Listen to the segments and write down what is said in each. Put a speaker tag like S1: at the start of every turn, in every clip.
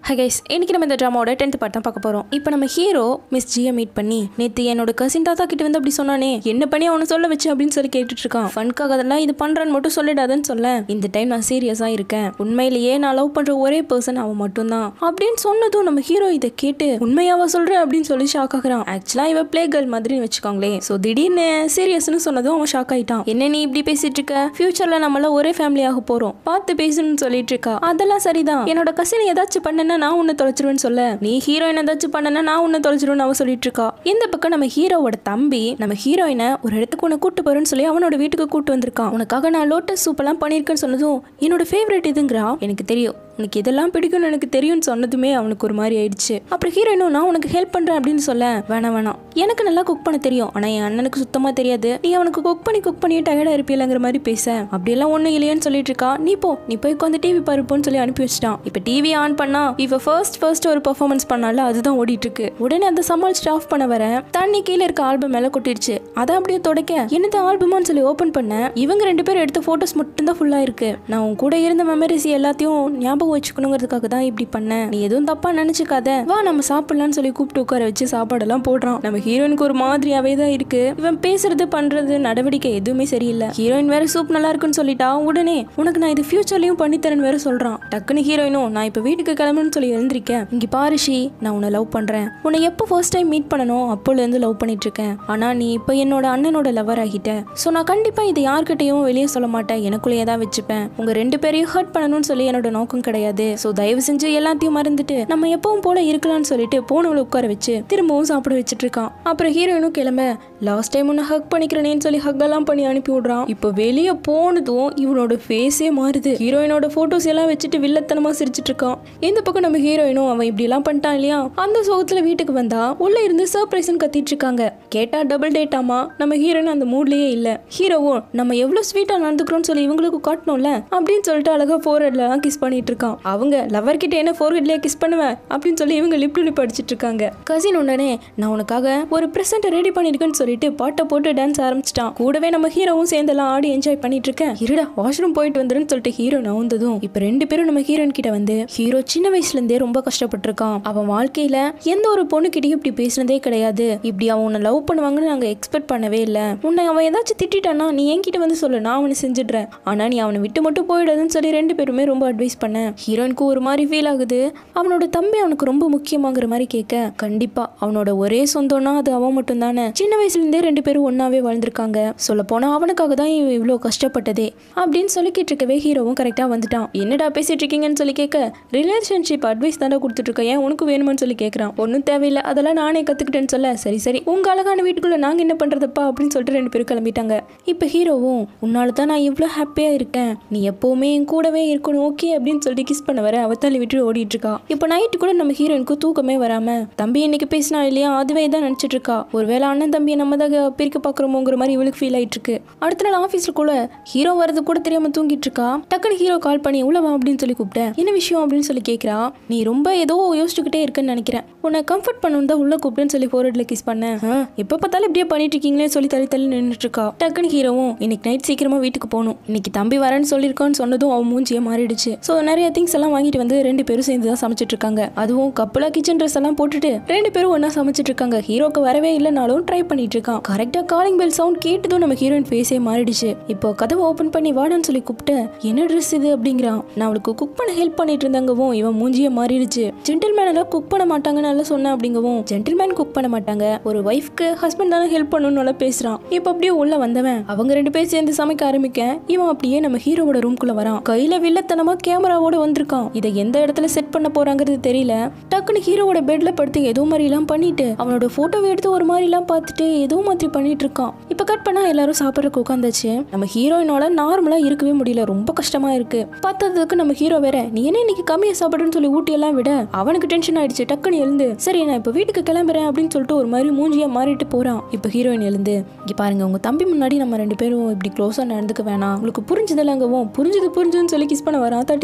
S1: hi guys இன்னைக்கு நம்ம இந்த ட்ராமாவோட டென்த் பார்ட் தான் பார்க்க போறோம் இப்போ நம்ம ஹீரோ மிஸ் ஜியை மீட் பண்ணி நேத்து என்னோட கசின் தாத்தா கிட்ட வந்து அப்படி சொன்னானே என்ன பண்ணி அவனை சொல்ல வச்சு அப்படின்னு சொல்லி கேட்டுட்டு இருக்கான் ஃபன்காக அதெல்லாம் இது பண்றான்னு மட்டும் சொல்லிடாதன்னு சொல்ல இந்த டைம் நான் சீரியஸா இருக்கேன் உண்மையிலேயே நான் லவ் பண்ற ஒரே பர்சன் அவன் மட்டும்தான் அப்படின்னு சொன்னதும் நம்ம ஹீரோ இதை கேட்டு உண்மையாவா சொல்ற அப்படின்னு சொல்லி ஷாக் ஆகுறான் ஆக்சுவலா இவ பிளே கேர்ள் மாதிரி வச்சுக்கோங்களே ஸோ திடீர்னு சீரியஸ்னு சொன்னதும் அவன் ஷாக் ஆயிட்டான் என்ன நீ இப்படி பேசிட்டு இருக்க ஃபியூச்சர்ல நம்மள ஒரே ஃபேமிலியாக போறோம் பார்த்து பேசணும்னு சொல்லிட்டு இருக்கா அதெல்லாம் சரிதான் என்னோட கசின் ஏதாச்சும் பண்ணனா நான் உன்னை தொலைச்சிருவேன்னு சொல்ல நீ ஹீரோயின் ஏதாச்சும் பண்ணனா நான் உன்னை தொலைச்சிருவேன்னு அவ சொல்லிட்டு இருக்கா இந்த பக்கம் நம்ம ஹீரோவோட தம்பி நம்ம ஹீரோயினை ஒரு இடத்துக்கு உன்னை கூட்டு போறேன்னு சொல்லி அவனோட வீட்டுக்கு கூட்டு வந்திருக்கான் உனக்காக நான் லோட்டஸ் சூப் எல்லாம் பண்ணியிருக்கேன்னு சொன்னதும் என்னோட ஃபேவரட் இதுங்கிறா எனக்கு தெரியும் உனக்கு இதெல்லாம் பிடிக்கும்னு எனக்கு தெரியும்னு சொன்னதுமே அவனுக்கு ஒரு மாதிரி ஆயிடுச்சு அப்புறம் ஹீரோயினும் நான் உனக்கு ஹெல்ப் பண்றேன் அப்படின்னு சொல்ல வேணாம் வேணாம் எனக்கு நல்லா குக் பண்ண தெரியும் ஆனா என் அண்ணனுக்கு சுத்தமா தெரியாது நீ அவனுக்கு குக் பண்ணி குக் பண்ணி டயர்டா இருப்பீலங்கிற மாதிரி பேச அப்படியெல்லாம் ஒண்ணும் இல்லையேன்னு சொல்லிட்டு இருக்கா நீ போ நீ போய் உட்காந்து டிவி பாருப்போன்னு சொல்லி அனுப்பி வச்சிட்டான் இப்ப டிவி ஆன் பண்ணா இவ ஃபர்ஸ்ட் ஃபர்ஸ்ட் ஒரு பெர்ஃபார்மன்ஸ் பண்ணால அதுதான் ஓடிட்டு இருக்கு உடனே அந்த சமாளிச்சுட்டு ஆஃப் பண்ண வர தண்ணி கீழே இருக்க ஆல்பம் மேல கொட்டிடுச்சு அதை அப்படியே தொடக்க என்னது ஆல்பமான்னு சொல்லி ஓபன் பண்ண இவங்க ரெண்டு பேரும் எடுத்த போட்டோஸ் மட்டும் தான் ஃபுல்லா இருக்கு நான் உன் கூட இருந்த மெமரிஸ் எல்லாத்தையும் ஞாபகம் வச்சுக்கணுங்கிறதுக்காக தான் இப்படி பண்ணேன் நீ எதுவும் தப்பா நினைச்சுக்காத வா நம்ம சாப்பிடலாம்னு சொல்லி கூப்பிட்டு உட்கார வச்சு சாப்பாடெல்லாம் போடுறான் நம்ம ஹீரோயினுக்கு ஒரு மாதிரியாவே தான் இருக்கு இவன் பேசுறது பண்றது நடவடிக்கை எதுவுமே சரியில்லை ஹீரோயின் வேற சூப் நல்லா இருக்குன்னு சொல்லிட்டா உடனே உனக்கு நான் இது ஃபியூச்சர்லயும் பண்ணித்தரேன்னு வேற சொல்றான் டக்குன்னு ஹீரோயினும் நான் இப்ப வீட்டுக்கு கிளம்பணும்னு சொல்லி எழுந்திருக்கேன் இங்க பாரு ஷி நான் உன்னை லவ் பண்றேன் உன்னை எப்போ ஃபர்ஸ்ட் டைம் மீட் பண்ணணும் அப்போல இருந்து லவ் பண்ணிட்டு இருக்கேன் ஆனா நீ இப்போ என்னோட அண்ணனோட லவர் ஆகிட்ட ஸோ நான் கண்டிப்பா இதை யார்கிட்டயும் வெளியே சொல்ல மாட்டேன் எனக்குள்ளேயே தான் வச்சுப்பேன் உங்க ரெண்டு பேரையும் ஹர்ட் பண்ணணும்னு சொல்லி என்னோட நோக்கம் கிடையாது ஸோ தயவு செஞ்சு எல்லாத்தையும் மறந்துட்டு நம்ம எப்பவும் போல இருக்கலாம்னு சொல்லிட்டு போனவளை உட்கார வச்சு திரும்பவும் சாப்பிட வச்சுட்டு இருக்கான் அப்புறம் ஹீரோயினும் கிளம்ப லாஸ்ட் டைம் உன்னை ஹக் பண்ணிக்கிறேனேன்னு சொல்லி ஹக் எல்லாம் பண்ணி அனுப்பி விடுறான் இப்போ வெளியே போனதும் இவனோட ஃபேஸே மாறுது ஹீரோயினோட போட்டோஸ் எல்லாம் வச்சுட்டு வில்லத்தனமா சிரிச்சிட்டு இருக்கான் இந்த பக்கம் நம்ம ஹீரோயினும் அவன் இப்படி எல்லாம் பண்ணிட்டான் இல்லையா அந்த சோகத்துல வீட்டுக்கு வந்தா உள்ள இருந்து சர்ப்ரைஸ்னு கத்திட்டு இருக்காங்க கேட்டா டபுள் டேட்டாமா நம்ம ஹீரோயின் அந்த மூட்லயே இல்ல ஹீரோவும் நம்ம எவ்வளவு ஸ்வீட்டா நடந்துக்கிறோம்னு சொல்லி இவங்களுக்கு காட்டணும்ல அப்படின்னு சொல்லிட்டு அழகா ஃபோர்ஹெட்லாம் கிஸ் பண்ணிட்டு இருக்கான் அவங்க லவர் கிட்ட என்ன ஃபோர்ஹெட்லயே கிஸ் பண்ணுவேன் அப்படின்னு சொல்லி இவங்க லிப் டு லிப் அடிச்சிட்டு இருக்காங்க கசின் உடனே நான் உனக்காக ஒரு பிரசன்ட் ரெடி பண்ணிருக்கேன்னு சொல்லிட்டு பாட்டை போட்டு டான்ஸ் ஆரம்பிச்சிட்டான் கூடவே நம்ம ஹீரோவும் சேர்ந்தெல்லாம் ஆடி என்ஜாய் பண்ணிட்டு இருக்கேன் இருடா வாஷ்ரூம் போயிட்டு வந்துருன்னு சொல்லிட்டு ஹீரோ நவுந்ததும் இப்ப ரெண்டு பேரும் நம்ம ஹீரோயின் கிட்ட வந்து ஹீரோ சின்ன வயசுல இருந்தே ரொம்ப கஷ்டப்பட்டிருக்கான் அவன் வாழ்க்கையில எந்த ஒரு பொண்ணு கிட்டயும் இப்படி பேசினதே கிடையாது இப்படி அவன் உன்னை லவ் பண்ணுவாங்கன்னு நாங்க எக்ஸ்பெக்ட் பண்ணவே இல்லை உன்னை அவன் ஏதாச்சும் திட்டானா நீ என்கிட்ட வந்து சொல்லு நான் அவனை செஞ்சிடுறேன் ஆனா நீ அவனை விட்டு மட்டும் போயிடாதுன்னு சொல்லி ரெண்டு பேருமே ரொம்ப அட்வைஸ் பண்ணேன் ஹீரோயினுக்கு ஒரு மாதிரி ஃபீல் ஆகுது அவனோட தம்பி அவனுக்கு ரொம்ப முக்கியமாங்கிற மாதிரி கேட்க கண்டிப்பா அவனோட ஒரே சொந்தம்னா அது அவன் மட்டும் தானே சின்ன வயசுல இருந்தே ரெண்டு பேரும் ஒன்னாவே வாழ்ந்திருக்காங்க சொல்ல போனா அவனுக்காக தான் இவன் இவ்வளோ கஷ்டப்பட்டதே அப்படின்னு சொல்லிக்கிட்டு இருக்கவே ஹீரோவும் கரெக்டா வந்துட்டான் என்னடா பேசிட்டு இருக்கீங்கன்னு சொல்லி கேட்க ரிலேஷன்ஷிப் அட்வைஸ் தானே கொடுத்துட்டு இருக்க ஏன் உனக்கு வேணுமான்னு சொல்லி கேட்கறான் ஒன்றும் தேவையில்லை அதெல்லாம் நானே கத்துக்கிட்டேன்னு சொல்ல சரி சரி உங்க அழகான வீட்டுக்குள்ள நாங்க என்ன பண்றதுப்பா அப்படின்னு சொல்லிட்டு ரெண்டு பேரும் கிளம்பிட்டாங்க இப்போ ஹீரோவும் உன்னால தான் நான் இவ்வளோ ஹாப்பியா இருக்கேன் நீ எப்பவுமே என் கூடவே இருக்கணும் ஓகே அப்படின்னு சொல்லிட்டு கிஸ் பண்ண வர அவ தள்ளி விட்டு ஓடிட்டு இருக்கா இப்போ நைட்டு கூட நம்ம ஹீரோயினுக்கு தூக்கமே வராம தம்பி இன்னைக்கு பேசினா இல்லையா அதுவே தான் நினைச்சிட்டு இருக்கா ஒருவேளை அண்ணன் தம்பியை நம்ம தான் பிரிக்க பாக்குறோமோங்கிற மாதிரி இவளுக்கு ஃபீல் ஆயிட்டு இருக்கு அடுத்த நாள் ஆஃபீஸ்ல கூட ஹீரோ வரது கூட தெரியாம தூங்கிட்டு இருக்கா டக்குனு ஹீரோ கால் பண்ணி உள்ள வா அப்படின்னு சொல்லி கூப்பிட்டேன் என்ன விஷயம் அப்படின்னு சொல்லி கேட்குறா நீ ரொம்ப ஏதோ யோசிச்சுக்கிட்டே இருக்கேன்னு நினைக்கிறேன் உன்னை கம்ஃபர்ட் பண்ணணும் தான் உள்ள கூப்பிட்டேன்னு சொல்லி ஃபோர்ஹெட்ல கிஸ் பண்ணேன் ஆ, எப்போ பார்த்தாலும் இப்படியே பண்ணிட்டு இருக்கீங்களே சொல்லி தள்ளி தள்ளி நின்றுட்டு இருக்கா டக்குனு ஹீரோவும் இன்னைக்கு நைட் சீக்கிரமா வீட்டுக்கு போகணும் இன்னைக்கு தம்பி வரேன்னு சொல்லியிருக்கான்னு சொன்னதும் அவன் மூஞ்சியே மாறிடுச்சு ஸோ நிறைய திங்ஸ் எல்லாம் வாங்கிட்டு வந்து ரெண்டு பேரும் சேர்ந்து தான் சமைச்சிட்டு இருக்காங்க அதுவும் கப்பலா கிச்சன் ட்ரெஸ் எல்லாம் போட்டுட்டு ரெண்டு பேரும் ஒண்ணா சமைச்சிட்டு இருக்காங்க ஹீரோக்கு வரவே இல்லைனாலும் ட்ரை பண்ணிட்டு இருக்கான் கரெக்டா காலிங் பெல் சவுண்ட் கேட்டதும் நம்ம ஹீரோயின் ஃபேஸே மாறிடுச்சு இப்போ கதவை ஓபன் பண்ணி வாடான்னு சொல்லி கூப்பிட்டு என்ன ட்ரெஸ் இது அப்படிங்கிறான் நான் அவளுக்கு குக் பண்ண ஹெல்ப் பண்ணிட்டு இருந்தாங்கவும் இவன் மூஞ்சியே மாறிடுச்சு ஜென்டில்மேன் எல்லாம் குக் பண்ண மாட்டாங்கன்னு எல்லாம் சொன்னேன் அப்படிங்கவும் ஜென்டில்மேன் குக் பண்ண மாட்டாங்க ஒரு ஒய்ஃப்க்கு ஹஸ்பண்ட் தானே ஹெல்ப் பண்ணணும்னு எல்லாம் பேசுறான் இப்போ அப்படியே உள்ள வந்தவன் அவங்க ரெண்டு பேரும் சேர்ந்து சமைக்க ஆரம்பிக்க இவன் அப்படியே நம்ம ஹீரோவோட ரூம்குள்ள வரான் கையில வில்லத்தனமா கேமராவோட வந்திருக்கான் இதை எந்த இடத்துல செட் பண்ண போறாங்கிறது தெரியல டக்குன்னு ஹீரோவோட பெட்ல படுத்து ஏதோ மாதிரி எல்லாம் பண்ணிட்டு அவனோட போட்டோவை எடுத்து ஒரு மாதிரி எல்லாம் பார்த்துட்டு ஏதோ மாதிரி பண்ணிட்டு இருக்கான் இப்ப கட் பண்ணா எல்லாரும் சாப்பிட்றதுக்கு உட்காந்தாச்சு நம்ம ஹீரோயினோட நார்மலா இருக்கவே முடியல ரொம்ப கஷ்டமா இருக்கு பார்த்ததுக்கு நம்ம ஹீரோ வேற நீ என்ன இன்னைக்கு கம்மியா சாப்பிடுன்னு சொல்லி ஊட்டி எல்லாம் விட அவனுக்கு டென்ஷன் ஆயிடுச்சு டக்குன்னு எழுந்து சரி நான் இப்ப வீட்டுக்கு கிளம்புறேன் அப்படின்னு சொல்லிட்டு ஒரு மாதிரி மூஞ்சியா மாறிட்டு போறான் இப்ப ஹீரோயின் எழுந்து இங்க பாருங்க உங்க தம்பி முன்னாடி நம்ம ரெண்டு பேரும் இப்படி க்ளோஸா நடந்துக்க வேணாம் உங்களுக்கு புரிஞ்சதெல்லாங்கவும் புரிஞ்சது புரிஞ்சுன்னு சொல்லி கிஸ் பண்ண வரான் தட்டி விட்டுட்டு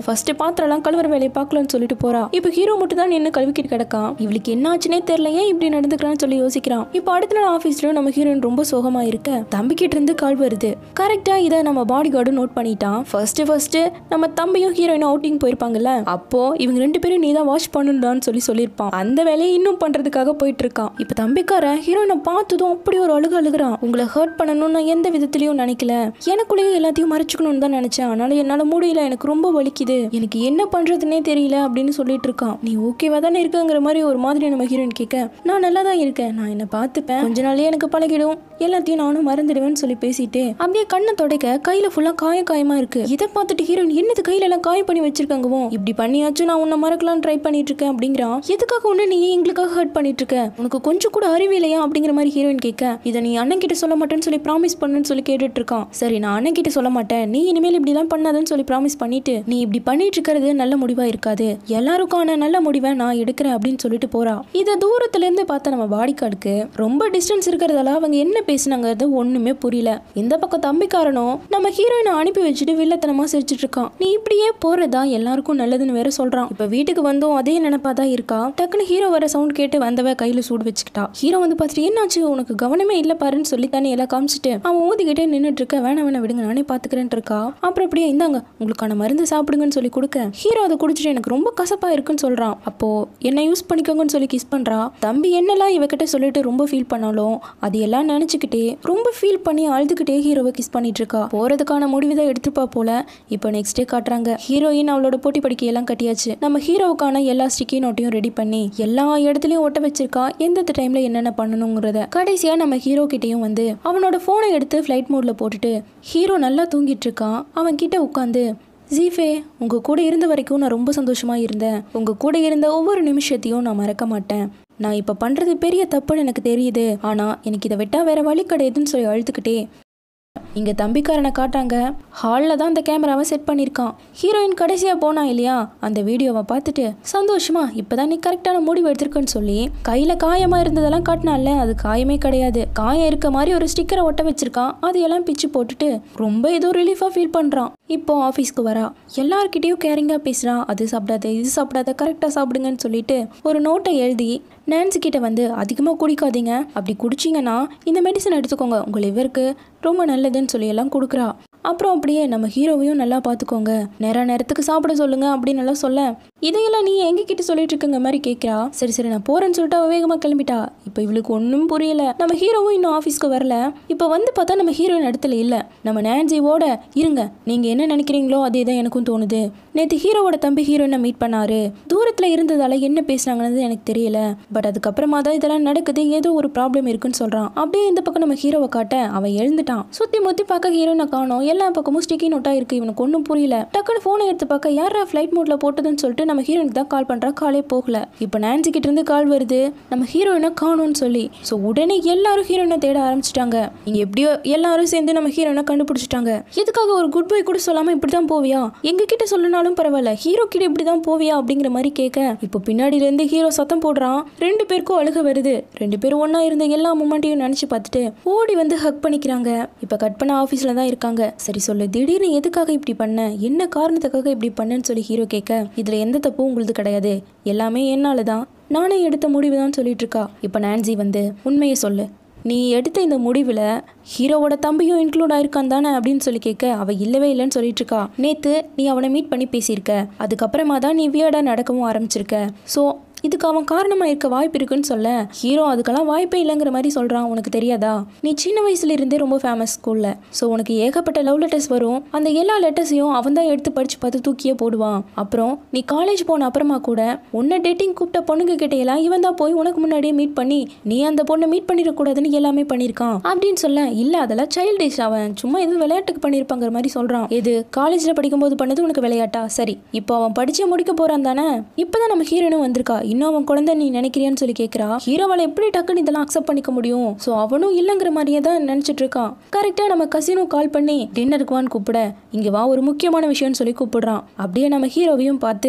S1: ஃபர்ஸ்ட் பாத்திரம்லாம் கழுவுற வேலையை பார்க்கலாம்னு சொல்லிட்டு போறா இப்போ ஹீரோ மட்டும் தான் நின்று கழுவிக்கிட்டு கிடக்கான் இவளுக்கு என்ன ஆச்சுனே தெரியல ஏன் இப்படி நடந்துக்கிறான்னு சொல்லி யோசிக்கிறான் இப்போ அடுத்த நாள் ஆஃபீஸ்லயும் நம்ம ஹீரோயின் ரொம்ப சோகமா இருக்க தம்பிக்கிட்ட இருந்து கால் வருது கரெக்டா இதை நம்ம பாடி கார்டு நோட் பண்ணிட்டான் ஃபர்ஸ்ட் ஃபர்ஸ்ட் நம்ம தம்பியும் ஹீரோயினும் அவுட்டிங் போயிருப்பாங்கல்ல அப்போ இவங்க ரெண்டு பேரும் நீ தான் வாஷ் பண்ணுடான்னு சொல்லி சொல்லியிருப்பான் அந்த வேலையை இன்னும் பண்றதுக்காக போயிட்டு இருக்கான் இப்போ தம்பிக்காரன் ஹீரோயினை பார்த்ததும் அப்படி ஒரு அழுகு அழுகுறான் உங்களை ஹர்ட் பண்ணணும்னு நான் எந்த விதத்துலயும் நினைக்கல எனக்குள்ளேயே எல்லாத்தையும் மறைச்சுக்கணும்னு தான் நினைச்சேன் ஆனாலும் என்னால முடியல எனக்கு ரொம்ப வலிக்குது எனக்கு என்ன பண்றதுன்னே தெரியல அப்படின்னு சொல்லிட்டு இருக்கான் நீ ஓகேவா தானே இருக்கங்கிற மாதிரி ஒரு மாதிரி நம்ம ஹீரோயின் கேட்க நான் நல்லா தான் இருக்கேன் நான் என்ன பார்த்துப்பேன் கொஞ்ச நாளே எனக்கு பழகிடும் எல்லாத்தையும் நானும் மறந்துடுவேன்னு சொல்லி பேசிட்டு அப்படியே கண்ணை தொடைக்க கையில ஃபுல்லா காய காயமா இருக்கு இதை பார்த்துட்டு ஹீரோயின் என்னது கையில எல்லாம் காயம் பண்ணி வச்சிருக்காங்கவோ இப்படி பண்ணியாச்சும் நான் உன்னை மறக்கலாம் ட்ரை பண்ணிட்டு இருக்கேன் அப்படிங்கிறான் எதுக்காக ஒண்ணு நீ ஏன் எங்களுக்காக ஹர்ட் பண்ணிட்டு இருக்க உனக்கு கொஞ்சம் கூட அறிவு இல்லையா அப்படிங்கிற மாதிரி ஹீரோயின் கேட்க இதை நீ அண்ணன் கிட்ட சொல்ல மாட்டேன்னு சொல்லி ப்ராமிஸ் பண்ணுன்னு சொல்லி கேட்டுட்டு இருக்கான் சரி நான் அண்ணன் கிட்ட சொல்ல மாட்டேன் நீ இனிமேல் இப்படி எல்லாம் பண்ணாதன்னு சொல்லி ப்ராமிஸ் பண்ணிட்டு நீ இப்படி பண்ணிட்டு இருக்கிறது நல்ல முடிவா இருக்காது எல்லாருக்கான நல்ல முடிவை நான் எடுக்கிறேன் அப்படின்னு சொல்லிட்டு போறா இதை தூரத்துல இருந்து பார்த்த நம்ம பாடி கார்டுக்கு ரொம்ப டிஸ்டன்ஸ் இருக்கிறதால அவங்க என்ன பேசினாங்கிறது ஒண்ணுமே புரியல இந்த பக்கம் தம்பிக்காரனும் நம்ம ஹீரோயினை அனுப்பி வச்சுட்டு வில்லத்தனமா சிரிச்சிட்டு இருக்கான் நீ இப்படியே போறதா எல்லாருக்கும் நல்லதுன்னு வேற சொல்றான் இப்ப வீட்டுக்கு வந்தும் அதே நினைப்பா தான் இருக்கா டக்குன்னு ஹீரோ வர சவுண்ட் கேட்டு வந்தவ கையில சூடு வச்சுக்கிட்டா ஹீரோ வந்து பார்த்துட்டு என்னாச்சு உனக்கு கவனமே இல்ல பாருன்னு சொல்லி தானே எல்லாம் காமிச்சிட்டு அவன் ஊதிக்கிட்டே நின்னுட்டு இருக்க வேணாம் வேணாம் விடுங்க நானே பாத்துக்கிறேன் இருக்கா அப்புறம் அப்படியே இந்தாங்க உங்களுக்கான மருந்து சாப்பிடுங்கன்னு சொல்லி கொடுக்க ஹீரோ அதை குடிச்சிட்டு எனக்கு ரொம்ப கசப்பா இருக்குன்னு சொல்றான் அப்போ என்ன யூஸ் பண்ணிக்கோங்கன்னு சொல்லி கிஸ் பண்றா தம்பி என்னெல்லாம் இவகிட்ட சொல்லிட்டு ரொம்ப ஃபீல் பண்ணாலும் அது எல்லாம் நினைச்சுக்கிட்டே ரொம்ப ஃபீல் பண்ணி அழுதுகிட்டே ஹீரோவை கிஸ் பண்ணிட்டு இருக்கா போறதுக்கான முடிவு தான் எடுத்துப்பா போல இப்போ நெக்ஸ்ட் டே காட்டுறாங்க ஹீரோயின் அவளோட போட்டி படிக்கையெல்லாம் கட்டியாச்சு நம்ம ஹீரோவுக்கான எல்லா ஸ்டிக்கி நோட்டையும் ரெடி பண்ணி எல்லா இடத்துலயும் ஒட்ட வச்சிருக்கா எந்தெந்த டைம்ல என்னென்ன பண்ணணுங்கிறத கடைசியா நம்ம ஹீரோ கிட்டயும் வந்து அவனோட போனை எடுத்து ஃப்ளைட் மோட்ல போட்டுட்டு ஹீரோ நல்லா தூங்கிட்டு இருக்கான் அவன் கிட்ட உட்காந்து ஜீஃபே உங்க கூட இருந்த வரைக்கும் நான் ரொம்ப சந்தோஷமா இருந்தேன் உங்க கூட இருந்த ஒவ்வொரு நிமிஷத்தையும் நான் மறக்க மாட்டேன் நான் இப்போ பண்றது பெரிய தப்புன்னு எனக்கு தெரியுது ஆனா எனக்கு இதை விட்டா வேற வழி கிடையாதுன்னு சொல்லி அழுதுகிட்டே இங்க தம்பிக்காரனை காட்டாங்க ஹாலில் தான் அந்த கேமராவை செட் பண்ணியிருக்கான் ஹீரோயின் கடைசியா போனா இல்லையா அந்த வீடியோவை பார்த்துட்டு சந்தோஷமா இப்பதான் நீ கரெக்டான முடிவு எடுத்திருக்கன்னு சொல்லி கையில காயமா இருந்ததெல்லாம் காட்டினால அது காயமே கிடையாது காயம் இருக்க மாதிரி ஒரு ஸ்டிக்கரை ஒட்ட வச்சிருக்கான் அதையெல்லாம் பிச்சு போட்டுட்டு ரொம்ப ஏதோ ரிலீஃபா ஃபீல் பண்றான் இப்போ ஆஃபீஸ்க்கு வரா எல்லார்கிட்டயும் கேரிங்கா பேசுறான் அது சாப்பிடாத இது சாப்பிடாத கரெக்டா சாப்பிடுங்கன்னு சொல்லிட்டு ஒரு நோட்டை எழுதி நான்சி கிட்ட வந்து அதிகமாக குடிக்காதீங்க அப்படி குடிச்சிங்கன்னா இந்த மெடிசன் எடுத்துக்கோங்க உங்கள் லிவருக்கு ரொம்ப நல்லதுன்னு சொல்லி எல்லாம் கொடுக்குறா அப்புறம் அப்படியே நம்ம ஹீரோவையும் நல்லா பார்த்துக்கோங்க நேர நேரத்துக்கு சாப்பிட சொல்லுங்க அப்படின்னு எல்லாம் சொல்ல இதையெல்லாம் நீ எங்க கிட்ட சொல்லிட்டு இருக்குங்க மாதிரி கேட்குறா சரி சரி நான் போறேன்னு சொல்லிட்டு அவ வேகமாக கிளம்பிட்டா இப்போ இவளுக்கு ஒன்றும் புரியல நம்ம ஹீரோவும் இன்னும் ஆஃபீஸ்க்கு வரல இப்போ வந்து பார்த்தா நம்ம ஹீரோயின் இடத்துல இல்லை நம்ம நான்சியோட இருங்க நீங்க என்ன நினைக்கிறீங்களோ அதே தான் எனக்கும் தோணுது நேற்று ஹீரோவோட தம்பி ஹீரோயினை மீட் பண்ணாரு தூரத்தில் இருந்ததால என்ன பேசுனாங்கன்னு எனக்கு தெரியல பட் அதுக்கப்புறமா தான் இதெல்லாம் நடக்குது ஏதோ ஒரு ப்ராப்ளம் இருக்குன்னு சொல்றான் அப்படியே இந்த பக்கம் நம்ம ஹீரோவை காட்ட அவன் எழுந்துட்டான் சுத்தி முத்தி பார்க்க ஹீரோயினை காணோம் எல்லா பக்கமும் ஸ்டிக்கி நோட்டா இருக்கு இவனுக்கு ஒன்றும் புரியல டக்குன்னு ஃபோனை எடுத்து பார்க்க யாரா ஃப்ளைட் மோட்ல போட்டதுன்னு சொல்லிட்டு நம்ம ஹீரோயினுக்கு தான் கால் பண்றா காலே போகல இப்போ நான்சி கிட்ட இருந்து கால் வருது நம்ம ஹீரோயினை காணோம்னு சொல்லி ஸோ உடனே எல்லாரும் ஹீரோயினை தேட ஆரம்பிச்சிட்டாங்க இங்க எப்படியோ எல்லாரும் சேர்ந்து நம்ம ஹீரோயினை கண்டுபிடிச்சிட்டாங்க எதுக்காக ஒரு குட் பை கூட சொல்லாம இப்படி தான் போவியா எங்க கிட்ட சொல்லனாலும் பரவாயில்ல ஹீரோ கிட்ட இப்படி தான் போவியா அப்படிங்கிற மாதிரி கேட்க இப்போ பின்னாடில இருந்து ஹீரோ சத்தம் போடுறான் ரெண்டு பேருக்கும் அழுக வருது ரெண்டு பேரும் ஒண்ணா இருந்த எல்லா மூமெண்ட்டையும் நினைச்சு பார்த்துட்டு ஓடி வந்து ஹக் பண்ணிக்கிறாங்க இப்போ கட் பண்ண ஆஃபீஸில் தான் இருக்காங்க சரி சொல்லு திடீர்னு எதுக்காக இப்படி பண்ண என்ன காரணத்துக்காக இப்படி பண்ணேன்னு சொல்லி ஹீரோ கேட்க இதுல எந்த தப்பும் உங்களுது கிடையாது எல்லாமே என்னால தான் நானே எடுத்த முடிவு தான் சொல்லிட்டு இருக்கா இப்போ நான்சி வந்து உண்மையை சொல்லு நீ எடுத்த இந்த முடிவில் ஹீரோவோட தம்பியும் இன்க்ளூட் ஆயிருக்கான் தானே அப்படின்னு சொல்லி கேட்க அவ இல்லவே இல்லைன்னு சொல்லிட்டு இருக்கா நேத்து நீ அவனை மீட் பண்ணி பேசியிருக்க அதுக்கப்புறமா தான் நீ வியர்டா நடக்கவும் ஆரம்பிச்சிருக்க ஸோ இதுக்கு அவன் காரணமா இருக்க வாய்ப்பு இருக்குன்னு சொல்ல ஹீரோ அதுக்கெல்லாம் வாய்ப்பே இல்லைங்கிற மாதிரி சொல்றான் உனக்கு தெரியாதா நீ சின்ன வயசுல இருந்தே ரொம்ப ஃபேமஸ் ஸ்கூல்ல ஸோ உனக்கு ஏகப்பட்ட லவ் லெட்டர்ஸ் வரும் அந்த எல்லா லெட்டர்ஸையும் அவன் தான் எடுத்து படிச்சு பார்த்து தூக்கியே போடுவான் அப்புறம் நீ காலேஜ் போன அப்புறமா கூட உன்னை டேட்டிங் கூப்பிட்ட பொண்ணுங்க கிட்ட எல்லாம் இவன் தான் போய் உனக்கு முன்னாடியே மீட் பண்ணி நீ அந்த பொண்ணை மீட் பண்ணிடக்கூடாதுன்னு எல்லாமே பண்ணியிருக்கான் அப்படின்னு சொல்ல இல்ல அதெல்லாம் சைல்டிஷ் அவன் சும்மா எதுவும் விளையாட்டுக்கு பண்ணியிருப்பாங்கிற மாதிரி சொல்றான் இது காலேஜ்ல படிக்கும்போது பண்ணது உனக்கு விளையாட்டா சரி இப்போ அவன் படிச்சு முடிக்க போறான் தானே இப்பதான் நம்ம ஹீரோனும் வந்திருக்கா இன்னும் அவன் குழந்தை நீ நினைக்கிறியான்னு சொல்லி கேட்குறா ஹீரோவால் எப்படி டக்குன்னு இதெல்லாம் அக்செப்ட் பண்ணிக்க முடியும் ஸோ அவனும் இல்லைங்கிற மாதிரியே தான் நினச்சிட்டு இருக்கான் கரெக்டாக நம்ம கசினும் கால் பண்ணி டின்னருக்கு வான்னு கூப்பிட இங்கே வா ஒரு முக்கியமான விஷயம்னு சொல்லி கூப்பிடுறான் அப்படியே நம்ம ஹீரோவையும் பார்த்து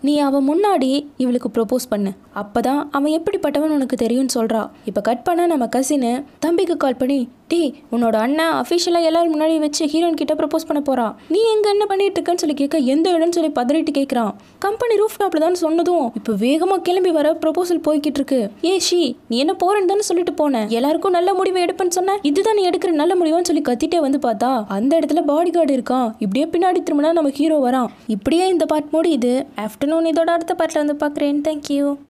S1: நீ அவன் முன்னாடி இவளுக்கு ப்ரொபோஸ் பண்ணு அப்பதான் அவன் எப்படிப்பட்டவன் உனக்கு தெரியும்னு சொல்றா இப்போ கட் பண்ண நம்ம கசினு தம்பிக்கு கால் பண்ணி டேய் உன்னோட அண்ணன் அஃபிஷியலாக எல்லாரும் முன்னாடி வச்சு ஹீரோயின் கிட்ட ப்ரப்போஸ் பண்ண போறா நீ எங்க என்ன பண்ணிட்டு இருக்கன்னு சொல்லி கேட்க எந்த இடம்னு சொல்லி பதறிட்டு கேட்குறான் கம்பெனி ரூஃப் டாப்ல தான் சொன்னதும் இப்போ வேகமா கிளம்பி வர ப்ரொபோசல் போய்கிட்டு இருக்கு ஏ ஷி நீ என்ன போறேன்னு தானே சொல்லிட்டு போனேன் எல்லாருக்கும் நல்ல முடிவு எடுப்பேன்னு சொன்ன இதுதான் நீ எடுக்கிற நல்ல முடிவுன்னு சொல்லி கத்திட்டே வந்து பார்த்தா அந்த இடத்துல பாடி கார்டு இருக்கான் இப்படியே பின்னாடி திரும்பினா நம்ம ஹீரோ வரான் இப்படியே இந்த பார்ட் முடியுது ஆஃப்டர்நூன் இதோட அடுத்த பார்ட்ல வந்து பார்க்குறேன் தேங்க்யூ